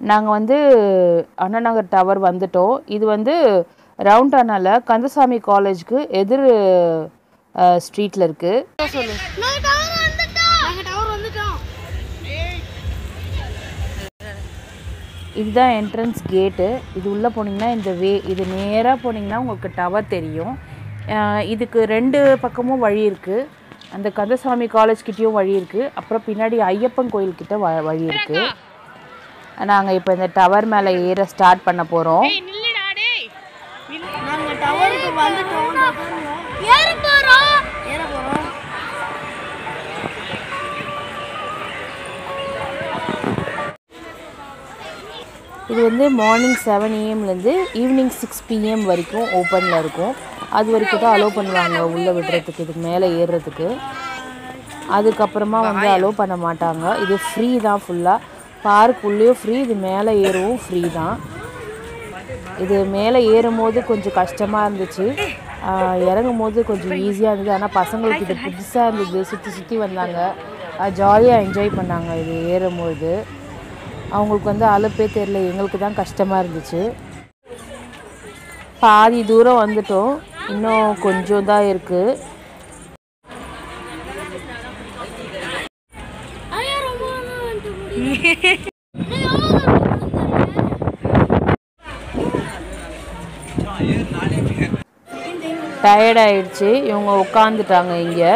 நாங்கள் வந்து அண்ணா நகர் டவர் வந்துட்டோம் இது வந்து ரவுண்டானால கந்தசாமி காலேஜ்க்கு எதிர் ஸ்ட்ரீட்டில் இருக்குது நாங்க டவர் வந்துட்டோம் நாங்க டவர் வந்துட்டோம் இதுதான் என்ட்ரன்ஸ் கேட்டு இது உள்ளே போனீங்கன்னா இந்த வே இது நேராக போனீங்கன்னா உங்களுக்கு டவர் தெரியும் அஹ் இதுக்கு ரெண்டு பக்கமும் வழி இருக்குது அந்த கந்தசாமி காலேஜ் கிட்டேயும் வழி இருக்குது அப்புறம் பின்னாடி ஐயப்பன் கோயில்கிட்ட வ வழி இருக்குது நாங்கள் இப்போ இந்த டவர் மேலே ஏற ஸ்டார்ட் பண்ண போகிறோம் நாங்க டவருக்கு வந்துட்டோம் ஏற போறோம் ஏற போறோம் இது வந்து மார்னிங் செவன் ஏஎம்லேருந்து ஈவினிங் சிக்ஸ் பிஎம் வரைக்கும் ஓப்பனில் இருக்கும் அது வரைக்கும் தான் அலோவ் பண்ணுவாங்க உள்ளே விடுறதுக்கு இதுக்கு மேலே ஏறுறதுக்கு அதுக்கப்புறமா வந்து அலோவ் பண்ண மாட்டாங்க இது ஃப்ரீ தான் ஃபுல்லாக பார்க் உள்ளேயும் ஃப்ரீ இது மேலே ஏறவும் ஃப்ரீ தான் இது மேலே ஏறும்போது கொஞ்சம் கஷ்டமாக இருந்துச்சு ஆஹ் இறங்கும் போது கொஞ்சம் ஈஸியாக இருந்தது ஆனால் பசங்களுக்கு இது புதுசாக இருந்தது சுற்றி சுற்றி வந்தாங்க ஜாலியாக என்ஜாய் பண்ணாங்க இது ஏறும்போது அவங்களுக்கு வந்து அலுப்பே தெரில எங்களுக்கு தான் கஷ்டமாக இருந்துச்சு பாதி தூரம் வந்துட்டோம் இன்னும் கொஞ்சம் தான் இருக்குது ஐயா ரொம்ப நேரம் வந்துட்டு முடியும் நான் எவ்வளவு நேரம் வந்தேன்? டயர்ட் ஆயிடுச்சு இவங்க உட்காந்துட்டாங்க இங்கே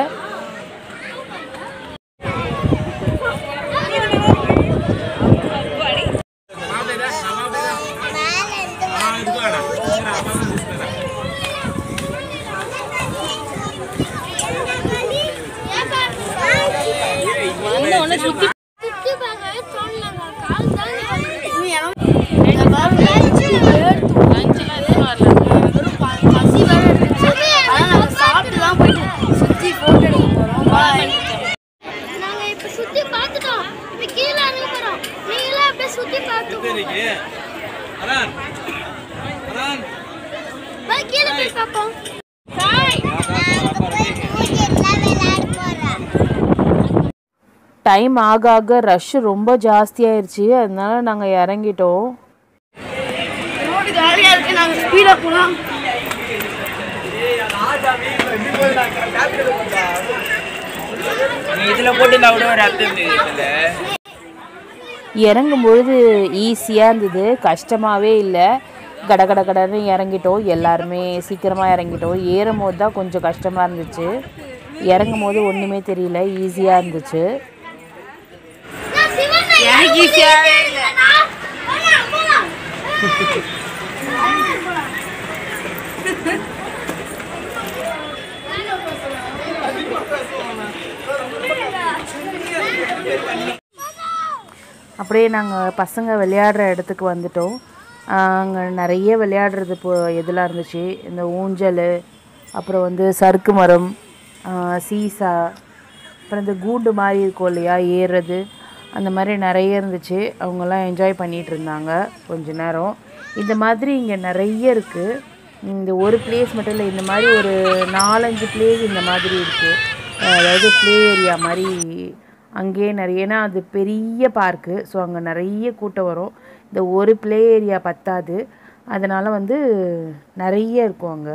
சுத்தி பார்க்கவே தோணலங்க. கால் தாங்க வலிக்குது. இந்த பாருங்க, வேர்த்து வெறும் ப- பசி வேற இருந்துச்சு. ஆனா நாங்க சாப்பிட்டு தான் போயிட்டு சுத்தி photo எடுக்க போறோம். Bye. நாங்க இப்ப சுத்தி பார்த்துட்டோம் இப்ப கீழே இறங்க போறோம் நீங்களே அப்படியே சுத்தி பார்த்துக்கோங்க வா, கீழே போய் பார்ப்போம் டைம் ஆக ஆக ரஷ் ரொம்ப ஜாஸ்தியாயிருச்சு அதனால நாங்கள் இறங்கிட்டோம் ரோடு காலியா இருக்கு நாங்க ஸ்பீடா போலாம் நீ இதுல போட்டு நான் விட ஒரு அர்த்தம் இல்லை இறங்கும் பொழுது ஈஸியாக இருந்தது கஷ்டமாகவே இல்லை கட கட கடன்னு இறங்கிட்டோம் எல்லாருமே சீக்கிரமாக இறங்கிட்டோம் ஏறும் போது தான் கொஞ்சம் கஷ்டமாக இருந்துச்சு இறங்கும் போது ஒன்றுமே தெரியல ஈஸியாக இருந்துச்சு எனக்கு ஈஸியாவே இல்லை அப்படியே நாங்கள் பசங்க விளையாடுற இடத்துக்கு வந்துட்டோம் அங்கே நிறைய விளையாடுறது இப்போ இதெல்லாம் இருந்துச்சு இந்த ஊஞ்சல் அப்புறம் வந்து சறுக்கு மரம் ஆஹ் சீசா அப்புறம் இந்த கூண்டு மாதிரி இருக்கும் இல்லையா ஏறுறது அந்த மாதிரி நிறைய இருந்துச்சு அவங்கெல்லாம் என்ஜாய் பண்ணிகிட்டு இருந்தாங்க கொஞ்ச நேரம் இந்த மாதிரி இங்கே நிறைய இருக்குது இந்த ஒரு பிளேஸ் மட்டும் இல்லை இந்த மாதிரி ஒரு நாலஞ்சு பிளேஸ் இந்த மாதிரி இருக்குது அதாவது ப்ளே ஏரியா மாதிரி அங்கேயே நிறைய ஏன்னா அது பெரிய பார்க்கு ஸோ அங்கே நிறைய கூட்டம் வரும் இந்த ஒரு ப்ளே ஏரியா பத்தாது அதனால் வந்து நிறைய இருக்கும் அங்கே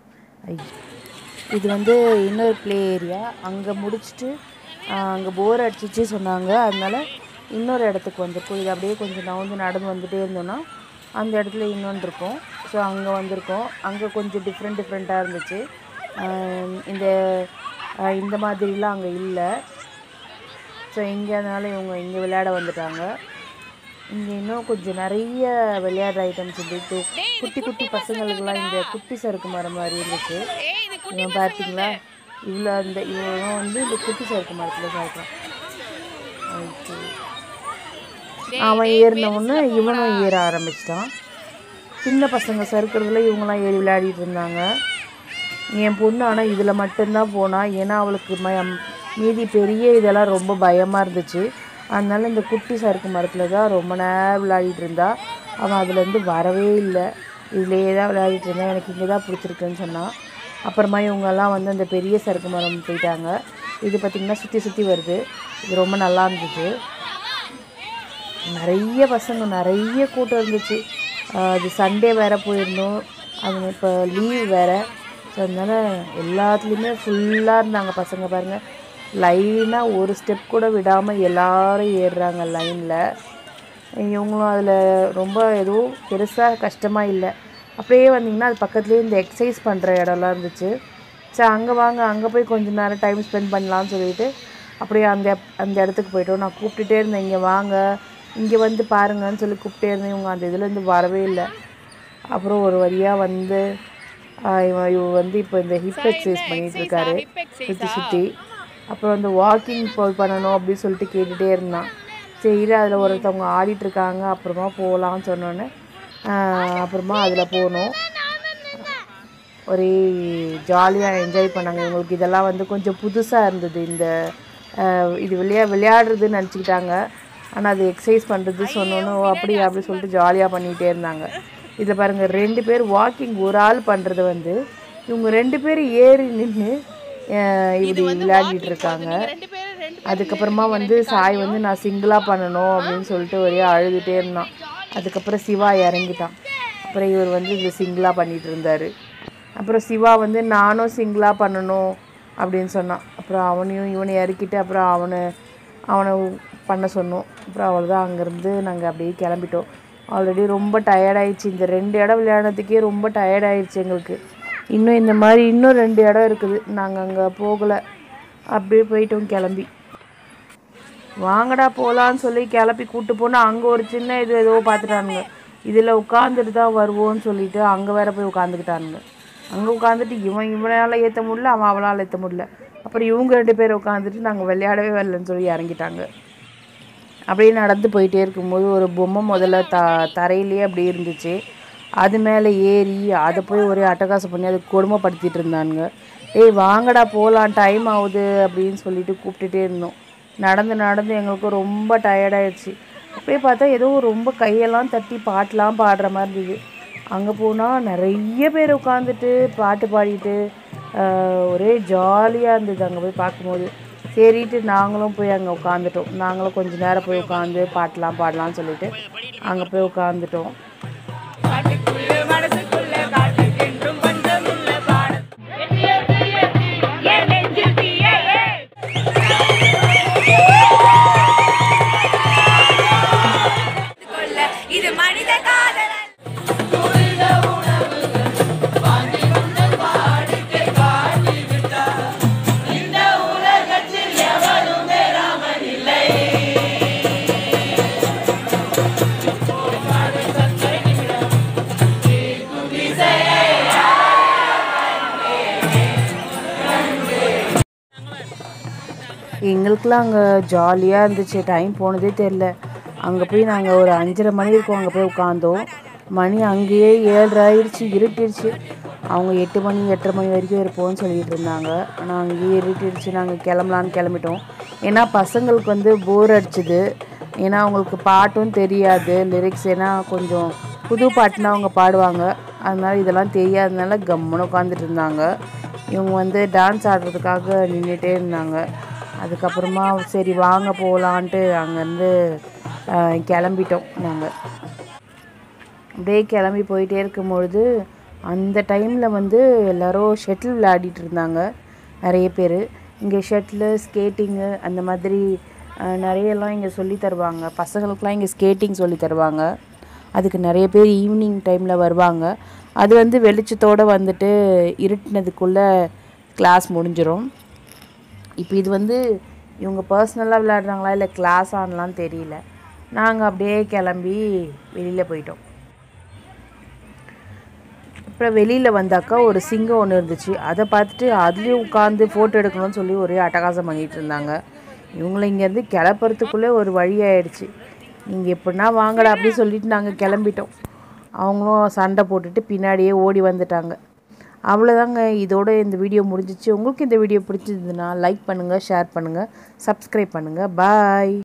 இது வந்து இன்னொரு ப்ளே ஏரியா அங்கே முடிச்சுட்டு அங்கே போர் அடிச்சிச்சு சொன்னாங்க அதனால இன்னொரு இடத்துக்கு வந்திருக்கோம் இது அப்படியே கொஞ்சம் நவுந்து நடந்து வந்துட்டே இருந்தோன்னா அந்த இடத்துல இன்னொன்று இருக்கும் ஸோ அங்கே வந்திருக்கோம் அங்கே கொஞ்சம் டிஃப்ரெண்ட் டிஃப்ரெண்ட்டாக இருந்துச்சு ஆஹ் இந்த ஆஹ் இந்த மாதிரிலாம் அங்கே இல்லை ஸோ இங்கே அதனால இவங்க இங்கே விளையாட வந்துட்டாங்க இங்கே இன்னும் கொஞ்சம் நிறைய விளையாடுற ஐட்டம்ஸ் இருந்துச்சு குட்டி குட்டி பசங்களுக்கெல்லாம் இந்த குட்டி சறுக்கு மரம் மாதிரி இருந்துச்சு இவன் பார்த்தீங்களா இவ்வளோ அந்த இவன் வந்து இந்த குட்டி சறுக்கு மரத்தில் சறுக்கான் ஓகே அவன் ஏறின உடனே இவனும் ஏற ஆரம்பிச்சிட்டான் சின்ன பசங்க சறுக்கிறதுல இவங்கெல்லாம் ஏறி விளையாடிட்டு இருந்தாங்க என் பொண்ணு ஆனால் இதில் மட்டும்தான் போனா ஏன்னா அவளுக்கு ம மீதி பெரிய இதெல்லாம் ரொம்ப பயமாக இருந்துச்சு அதனால இந்த குட்டி சறுக்கு மரத்தில் தான் ரொம்ப நேரம் விளையாடிட்டு இருந்தா அவன் அதுலேருந்து வரவே இல்லை இதுலேயே தான் விளையாடிட்டு இருந்தான் எனக்கு இங்கே தான் பிடிச்சிருக்குன்னு சொன்னான் அப்புறமா இவங்கெல்லாம் வந்து அந்த பெரிய சறுக்கு மரம் போயிட்டாங்க இது பார்த்திங்கன்னா சுற்றி சுற்றி வருது இது ரொம்ப நல்லா இருந்துச்சு நிறைய பசங்க நிறைய கூட்டம் இருந்துச்சு ஆஹ் அது சண்டே வேறு போயிருந்தோம் அது இப்போ லீவ் வேறு ஸோ அதனால எல்லாத்துலேயுமே ஃபுல்லாக இருந்தாங்க பசங்க பாருங்கள் லைனாக ஒரு ஸ்டெப் கூட விடாமல் எல்லாரும் ஏறுறாங்க லைனில் இவங்களும் அதில் ரொம்ப எதுவும் பெருசாக கஷ்டமாக இல்லை அப்படியே வந்தீங்கன்னா அது பக்கத்துலேயே இந்த எக்ஸசைஸ் பண்ணுற இடம்லாம் இருந்துச்சு சரி அங்கே வாங்க அங்கே போய் கொஞ்ச நேரம் டைம் ஸ்பெண்ட் பண்ணலாம்னு சொல்லிட்டு அப்படியே அந்த அந்த இடத்துக்கு போயிட்டோம் நான் கூப்பிட்டுட்டே இருந்தேன் இங்கே வாங்க இங்கே வந்து பாருங்கன்னு சொல்லி கூப்பிட்டே இருந்தேன் இவங்க அந்த இதுலேருந்து வரவே இல்லை அப்புறம் ஒரு வழியாக வந்து ஆஹ் இவன் இவ வந்து இப்போ இந்த ஹிப் எக்ஸசைஸ் பண்ணிட்டு இருக்காரு சுற்றி சுற்றி அப்புறம் வந்து வாக்கிங் போய் பண்ணணும் அப்படின்னு சொல்லிட்டு கேட்டுகிட்டே இருந்தான் சரி அதில் ஒருத்தவங்க ஆடிட்டு இருக்காங்க அப்புறமா போகலான்னு சொன்னோன்னே ஆஹ் அப்புறமா அதில் போனோம் ஒரே ஜாலியாக என்ஜாய் பண்ணாங்க இவங்களுக்கு இதெல்லாம் வந்து கொஞ்சம் புதுசாக இருந்தது இந்த ஆஹ் இது விளையா விளையாடுறதுன்னு நினச்சிக்கிட்டாங்க ஆனால் அது எக்ஸசைஸ் பண்ணுறது சொன்னோன்னு "ஓ, அப்படியா அப்படி சொல்லிட்டு ஜாலியாக பண்ணிகிட்டே இருந்தாங்க இதில் பாருங்கள் ரெண்டு பேர் வாக்கிங் ஒரு ஆள் பண்ணுறது வந்து இவங்க ரெண்டு பேரும் ஏறி நின்று இப்படி விளையாடிட்டு இருக்காங்க அதுக்கப்புறமா வந்து சாய் வந்து நான் சிங்கிளாக பண்ணணும் அப்படின்னு சொல்லிட்டு ஒரே அழுதுகிட்டே இருந்தான் அதுக்கப்புறம் சிவா இறங்கிட்டான் அப்புறம் இவர் வந்து இது சிங்கிளாக பண்ணிட்டு இருந்தார் அப்புறம் சிவா வந்து நானும் சிங்கிளாக பண்ணணும் அப்படின்னு சொன்னான் அப்புறம் அவனையும் இவனை இறக்கிட்டு அப்புறம் அவனை அவனை பண்ண சொன்னோம் அப்புறம் அவ்வளோதான் அங்கேருந்து நாங்கள் அப்படியே கிளம்பிட்டோம் ஆல்ரெடி ரொம்ப டயர்டாயிடுச்சு இந்த ரெண்டு இடம் விளையாடுறதுக்கே ரொம்ப டயர்டாயிடுச்சு எங்களுக்கு இன்னும் இந்த மாதிரி இன்னும் ரெண்டு இடம் இருக்குது நாங்கள் அங்கே போகலை அப்படியே போயிட்டோம் கிளம்பி வாங்கடா போகலான்னு சொல்லி கிளப்பி கூட்டு போனால் அங்கே ஒரு சின்ன இது ஏதோ பார்த்துட்டானுங்க இதில் உட்காந்துட்டு தான் வருவோன்னு சொல்லிட்டு அங்கே வேற போய் உட்காந்துக்கிட்டானுங்க அங்கே உட்காந்துட்டு இவன் இவனால் ஏற்ற முடியல அவன் அவளால் ஏற்ற முடியல அப்புறம் இவங்க ரெண்டு பேர் உட்காந்துட்டு நாங்கள் விளையாடவே வரலன்னு சொல்லி இறங்கிட்டாங்க அப்படியே நடந்து போயிட்டே இருக்கும்போது ஒரு பொம்மை முதல்ல த தரையிலேயே அப்படியே இருந்துச்சு அது மேலே ஏறி அதை போய் ஒரே அட்டகாசம் பண்ணி அதை கொடுமைப்படுத்திட்டு இருந்தானுங்க ஏய் வாங்கடா போகலாம் டைம் ஆகுது அப்படின்னு சொல்லிட்டு கூப்பிட்டுட்டே இருந்தோம் நடந்து நடந்து எங்களுக்கு ரொம்ப டயர்டாயிடுச்சு அப்படியே பார்த்தா ஏதோ ரொம்ப கையெல்லாம் தட்டி பாட்டெலாம் பாடுற மாதிரி இருந்தது அங்கே போனால் நிறைய பேர் உட்காந்துட்டு பாட்டு பாடிட்டு ஆஹ், ஒரே ஜாலியாக இருந்தது அங்கே போய் பார்க்கும்போது சரிட்டு நாங்களும் போய் அங்கே உட்காந்துட்டோம் நாங்களும் கொஞ்ச நேரம் போய் உட்காந்து பாட்டெலாம் பாடலாம்னு சொல்லிட்டு அங்கே போய் உட்காந்துட்டோம் இது மனித காதல் எங்களுக்கெல்லாம் அங்கே ஜாலியாக இருந்துச்சு டைம் போனதே தெரில அங்கே போய் நாங்கள் ஒரு அஞ்சரை மணி இருக்கும் அங்கே போய் உட்காந்தோம் மணி அங்கேயே ஏழரை ஆயிடுச்சு இருட்டிடுச்சு அவங்க எட்டு மணி எட்டரை மணி வரைக்கும் இருப்போம்னு சொல்லிட்டு இருந்தாங்க ஆனால் அங்கேயே இருட்டிடுச்சு நாங்கள் கிளம்பலான்னு கிளம்பிட்டோம் ஏன்னா பசங்களுக்கு வந்து போர் அடிச்சுது ஏன்னா அவங்களுக்கு பாட்டும் தெரியாது லிரிக்ஸ் ஏன்னா கொஞ்சம் புது பாட்டுனா அவங்க பாடுவாங்க அதனால இதெல்லாம் தெரியாதனால கம்முன்னு உட்காந்துட்டு இருந்தாங்க இவங்க வந்து டான்ஸ் ஆடுறதுக்காக நின்றுட்டே இருந்தாங்க அதுக்கப்புறமா சரி வாங்க போகலான்ட்டு அங்கேருந்து கிளம்பிட்டோம் நாங்கள் அப்படியே கிளம்பி போயிட்டே இருக்கும்பொழுது அந்த டைமில் வந்து எல்லாரும் ஷட்டில் விளையாடிட்டு இருந்தாங்க நிறைய பேர் இங்கே ஷட்டிலு ஸ்கேட்டிங்கு அந்த மாதிரி அஹ், நிறையெல்லாம் இங்கே சொல்லி தருவாங்க பசங்களுக்குலாம் இங்கே ஸ்கேட்டிங் சொல்லி தருவாங்க அதுக்கு நிறைய பேர் ஈவினிங் டைமில் வருவாங்க அது வந்து வெளிச்சத்தோடு வந்துட்டு இருட்டினதுக்குள்ளே கிளாஸ் முடிஞ்சிரும் இப்போ இது வந்து இவங்க பர்சனலாக விளையாடுறாங்களா இல்லை கிளாஸ் ஆனலாம் தெரியல நாங்கள் அப்படியே கிளம்பி வெளியில் போயிட்டோம் அப்புறம் வெளியில் வந்தாக்கா ஒரு சிங்கம் ஒன்று இருந்துச்சு அதை பார்த்துட்டு அதுலேயும் உட்காந்து ஃபோட்டோ எடுக்கணும்னு சொல்லி ஒரே அட்டகாசம் பண்ணிகிட்டு இருந்தாங்க இவங்கள இங்கேருந்து கிளப்புறதுக்குள்ளே ஒரு வழி ஆயிடுச்சு நீங்கள் எப்படின்னா வாங்கடா அப்படி சொல்லிட்டு நாங்கள் கிளம்பிட்டோம் அவங்களும் சண்டை போட்டுட்டு பின்னாடியே ஓடி வந்துட்டாங்க அவ்வளோதாங்க இதோட இந்த வீடியோ முடிஞ்சிச்சு உங்களுக்கு இந்த வீடியோ பிடிச்சிருந்ததுன்னா லைக் பண்ணுங்கள் ஷேர் பண்ணுங்கள் சப்ஸ்கிரைப் பண்ணுங்கள் பாய்